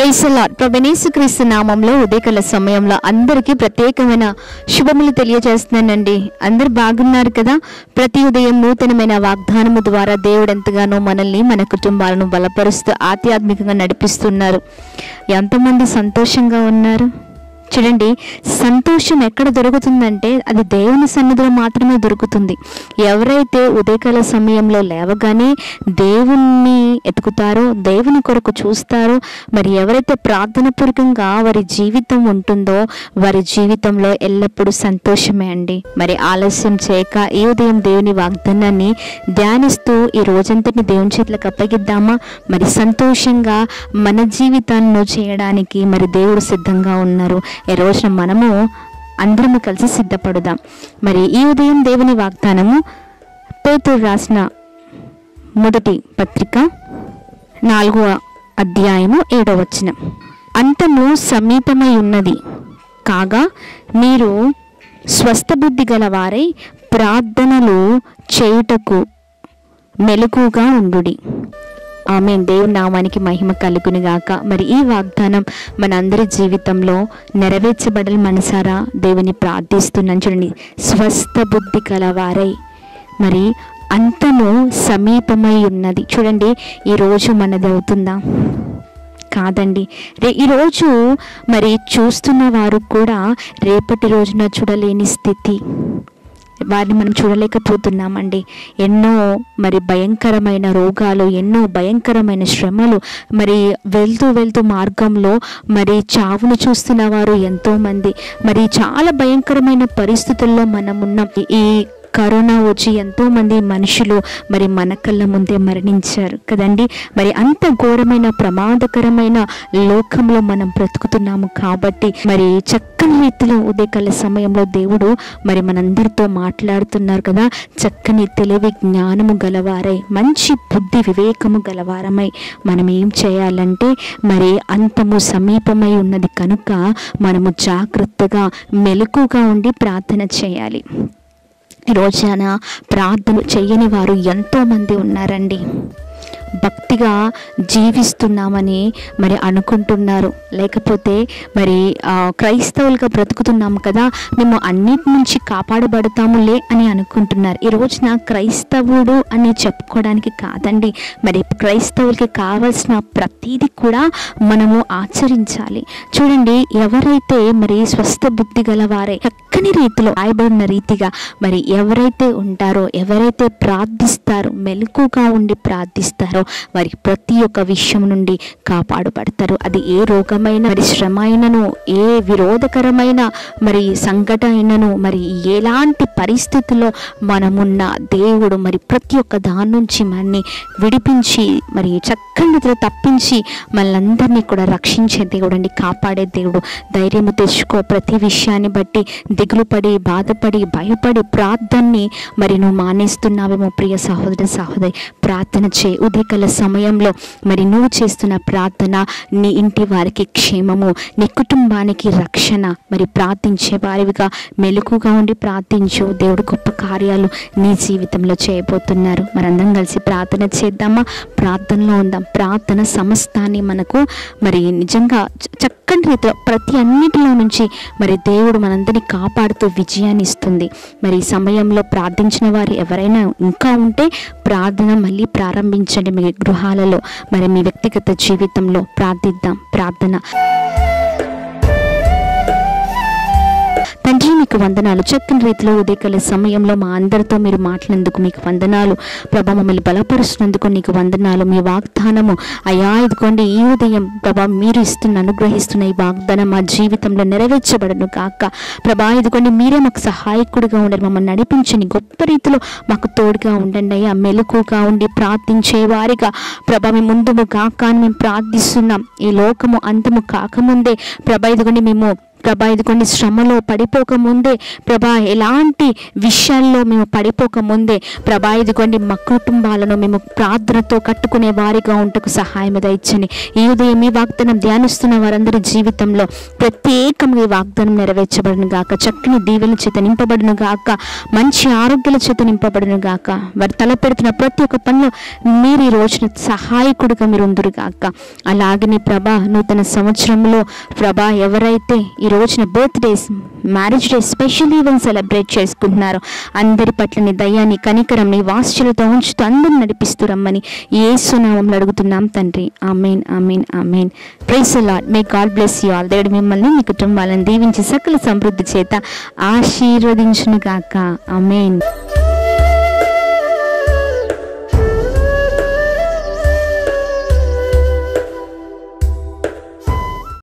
ప్రైసలాట్ ప్రభనేసు క్రీస్తు నామంలో ఉదయకాల సమయంలో అందరికీ ప్రత్యేకమైన శుభములు తెలియజేస్తున్నానండి అందరు బాగున్నారు కదా ప్రతి ఉదయం నూతనమైన వాగ్దానము ద్వారా దేవుడు ఎంతగానో మనల్ని మన కుటుంబాలను బలపరుస్తూ ఆధ్యాత్మికంగా నడిపిస్తున్నారు ఎంతమంది సంతోషంగా ఉన్నారు చూడండి సంతోషం ఎక్కడ దొరుకుతుందంటే అది దేవుని సన్నిధిలో మాత్రమే దొరుకుతుంది ఎవరైతే ఉదయకాల సమయంలో లేవగానే దేవుణ్ణి ఎతుకుతారో దేవుని కొరకు చూస్తారో మరి ఎవరైతే ప్రార్థన పూర్వకంగా వారి జీవితం ఉంటుందో వారి జీవితంలో ఎల్లప్పుడూ సంతోషమే అండి మరి ఆలస్యం చేయక ఈ ఉదయం దేవుని వాగ్దానాన్ని ధ్యానిస్తూ ఈ రోజంతటిని దేవుని చేతులకు అప్పగిద్దామా మరి సంతోషంగా మన జీవితాన్ని చేయడానికి మరి దేవుడు సిద్ధంగా ఉన్నారు ఈ రోజున మనము అందరము కలిసి సిద్ధపడుదాం మరి ఈ ఉదయం దేవుని వాగ్దానము పేతురు రాసిన మొదటి పత్రిక నాలుగవ అధ్యాయము ఏడవ వచనం అంతము సమీపమై ఉన్నది కాగా మీరు స్వస్థ బుద్ధి గలవారై ప్రార్థనలు చేయుటకు మెలకుగా ఉండుడి ఆమె దేవుని నామానికి మహిమ కలుగును గాక మరి ఈ వాగ్దానం మనందరి జీవితంలో నెరవేర్చబడాలి మనసారా దేవుని ప్రార్థిస్తున్నాను చూడండి స్వస్థ బుద్ధి కలవారై మరి అంతము సమీపమై ఉన్నది చూడండి ఈరోజు మనది అవుతుందా కాదండి రే ఈరోజు మరి చూస్తున్న వారు కూడా రేపటి రోజున చూడలేని స్థితి వారిని మనం చూడలేకపోతున్నామండి ఎన్నో మరి భయంకరమైన రోగాలు ఎన్నో భయంకరమైన శ్రమలు మరి వెళ్తూ వెళ్తూ మార్గంలో మరి చావును చూస్తున్న వారు ఎంతోమంది మరి చాలా భయంకరమైన పరిస్థితుల్లో మనం ఉన్నాం ఈ కరోనా వచ్చి ఎంతో మంది మనుషులు మరి మన కళ్ళ ముందే మరణించారు కదండి మరి అంత ఘోరమైన ప్రమాదకరమైన లోకంలో మనం బ్రతుకుతున్నాము కాబట్టి మరి చక్కని రీతిలో ఉదయకాల సమయంలో దేవుడు మరి మనందరితో మాట్లాడుతున్నారు కదా చక్కని తెలివి జ్ఞానము గలవారై మంచి బుద్ధి వివేకము గలవారమై మనం ఏం చేయాలంటే మరి అంతము సమీపమై ఉన్నది కనుక మనము జాగ్రత్తగా మెలకుగా ఉండి ప్రార్థన చేయాలి ఈ రోజున ప్రార్థన చేయని వారు ఎంతోమంది ఉన్నారండి భక్తిగా జీవిస్తున్నామని మరి అనుకుంటున్నారు లేకపోతే మరి ఆ, క్రైస్తవులుగా బ్రతుకుతున్నాం కదా మేము అన్నిటి నుంచి కాపాడబడతాములే అని అనుకుంటున్నారు ఈ రోజున క్రైస్తవుడు అని చెప్పుకోవడానికి కాదండి మరి క్రైస్తవులకి కావాల్సిన ప్రతీది కూడా మనము ఆచరించాలి చూడండి ఎవరైతే మరి స్వస్థ బుద్ధి గలవారే చక్కని రీతిలో రాయబడిన రీతిగా మరి ఎవరైతే ఉంటారో ఎవరైతే ప్రార్థిస్తారో మెలకుగా ఉండి ప్రార్థిస్తారో వారి ప్రతి ఒక్క విషయం నుండి కాపాడబడతారు అది ఏ రోగమైన మరి శ్రమ అయినను ఏ విరోధకరమైన మరి సంఘటన అయినను మరి ఎలాంటి పరిస్థితుల్లో మనమున్న దేవుడు మరి ప్రతి ఒక్క దాని నుంచి మనని విడిపించి మరి చక్కని రీతిలో తప్పించి మనందరినీ కూడా రక్షించే దేవుడు అండి కాపాడే దేవుడు ధైర్యము తెచ్చుకో ప్రతి విషయాన్ని బట్టి దిగులు పడి బాధపడి భయపడి ప్రార్థనని మరి నువ్వు మానేస్తున్నావేమో ప్రియ సహోదర సహోదరి ప్రార్థన చేయి ఉదయకాల సమయంలో మరి నువ్వు చేస్తున్న ప్రార్థన నీ ఇంటి వారికి క్షేమము నీ కుటుంబానికి రక్షణ మరి ప్రార్థించే వారివిగా మెలకుగా ఉండి ప్రార్థించు దేవుడు గొప్ప కార్యాలు నీ జీవితంలో చేయబోతున్నారు మనందరం కలిసి ప్రార్థన చేద్దామా ప్రార్థనలో ఉందాం ప్రార్థన సమస్తాన్ని మనకు మరి నిజంగా చ- చక్కని రీతిలో ప్రతి అన్నిటిలో నుంచి మరి దేవుడు మనందరినీ కాపాడుతూ విజయాన్ని ఇస్తుంది మరి ఈ సమయంలో ప్రార్థించిన వారు ఎవరైనా ఇంకా ఉంటే ప్రార్థన మళ్ళీ ప్రారంభించండి మీ గృహాలలో మరి మీ వ్యక్తిగత జీవితంలో ప్రార్థిద్దాం ప్రార్థన తండ్రి మీకు వందనాలు చక్కని రీతిలో ఉదయకాల సమయంలో మా అందరితో మీరు మాట్లాడేందుకు మీకు వందనాలు ప్రభా మమ్మల్ని బలపరుస్తున్నందుకు నీకు వందనాలు మీ వాగ్దానము అయా ఇదిగోండి ఈ ఉదయం ప్రభా మీరు ఇస్తున్న అనుగ్రహిస్తున్న ఈ వాగ్దానం మా జీవితంలో నెరవేర్చబడను కాక ప్రభా ఇదిగోండి మీరే మాకు సహాయకుడిగా ఉండండి మమ్మల్ని నడిపించండి గొప్ప రీతిలో మాకు తోడుగా ఉండండి అయ్యా మెలకుగా ఉండి ప్రార్థించే వారిగా ప్రభా మీ ముందుము కాక అని మేము ప్రార్థిస్తున్నాం ఈ లోకము అంతము కాకముందే ప్రభా ఇదిగోండి మేము ప్రభా ఇదిగోండి శ్రమలో పడిపోక ముందే ప్రభా ఎలాంటి విషయాల్లో మేము పడిపోక ముందే ప్రభా ఇదిగోండి మా కుటుంబాలను మేము ప్రార్థనతో కట్టుకునే వారిగా ఉంటకు సహాయం దయచని ఈ ఉదయం ఈ వాగ్దానం ధ్యానిస్తున్న వారందరి జీవితంలో ప్రత్యేకంగా ఈ వాగ్దానం నెరవేర్చబడును గాక చక్కని దీవెల చేత నింపబడును గాక మంచి ఆరోగ్యాల చేత నింపబడును గాక వారు తలపెడుతున్న ప్రతి ఒక్క పనిలో మీరు ఈ రోజున సహాయకుడిగా మీరు ఉందరు గాక అలాగనే ప్రభా నూతన సంవత్సరంలో ప్రభా ఎవరైతే ఈ రోజున birthdays marriage day special event celebrate చేసుకుంటున్నారో అందరి పట్ల నీ దయాన్ని కనికరం నీ వాత్సల్యత ఉంచుతూ అందరిని నడిపిస్తూ రమ్మని ఏసునామంలో అడుగుతున్నాం తండ్రి amen amen amen praise Lord may God bless you all దేవుడు మిమ్మల్ని మీ కుటుంబాలను దీవించి సకల సమృద్ధి చేత ఆశీర్వదించును గాక ఆమెన్